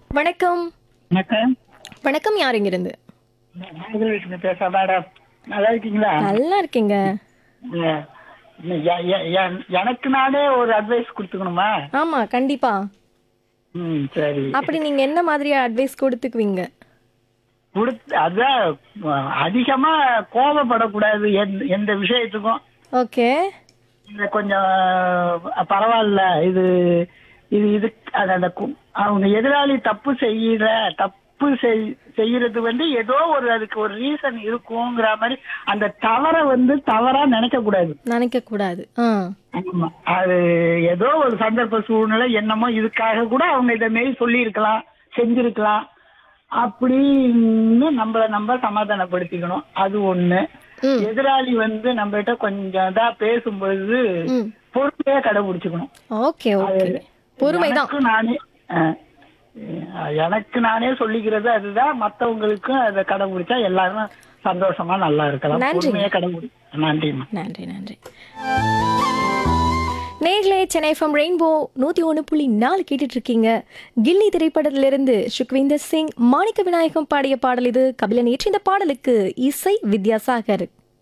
வணக்கம் வணக்கம் வணக்கம் யார் இங்கிருந்து நாகலட்சுமி பேச மேடம் நல்லா இருக்கீங்களா நல்லா இருக்கீங்க எ- எ- எ- எ- எனக்கு நானே ஒரு அட்வைஸ் கொடுத்துக்கணுமா ஆமா கண்டிப்பா ம் சரி அப்படி நீங்க என்ன மாதிரி அட்வைஸ் கொடுத்துக்குவீங்க கொடுத்து அதான் அதிகமா கோபப்படக்கூடாது எந்த எந்த விஷயத்துக்கும் ஓகே இது கொஞ்சம் பரவாயில்ல இது இது இது அது அந்த கு- அவங்க எதிராளி தப்பு செய்யற தப்பு செய்- செய்யறது வந்து ஏதோ ஒரு அதுக்கு ஒரு ரீசன் இருக்குங்கிற மாதிரி அந்த தவறை வந்து தவறா நினைக்க கூடாது நினைக்க கூடாது ஆ ஆமா. அது ஏதோ ஒரு சந்தர்ப்ப சூழ்நிலை என்னமோ இதுக்காக கூட அவங்க இதை மாரி சொல்லியிருக்கலாம் செஞ்சிருக்கலாம் அப்படின்னு நம்மள நம்ம சமாதானப்படுத்திக்கணும் அது ஒண்ணு ம். எதிராளி வந்து நம்ம கிட்ட கொஞ்சம் இதா பேசும்பொழுது ம் பொறுமையா கடைபிடிச்சுக்கணும் ஓகே ஓகே பொறுமைதான் எனக்கு நானே அஹ், அஹ், எனக்கு நானே சொல்லிக்கிறது அதுதான் மத்தவங்களுக்கும் அதை கடைபிடிச்சா எல்லாரும் சந்தோஷமா நல்லா இருக்கலாம் நன்றி. பொறுமையா கடைபிடி நன்றிம்மா நன்றி நன்றி நேர்களே சென்னை ஃப்ரம் ரெயின்போ நூத்தி ஒன்று புள்ளி நாலு கேட்டுட்டு இருக்கீங்க கில்லி திரைப்படத்திலிருந்து சுக்விந்தர் சிங் மாணிக்க விநாயகம் பாடிய பாடல் இது கபிலன் ஏற்றிய இந்த பாடலுக்கு இசை வித்யாசாகர்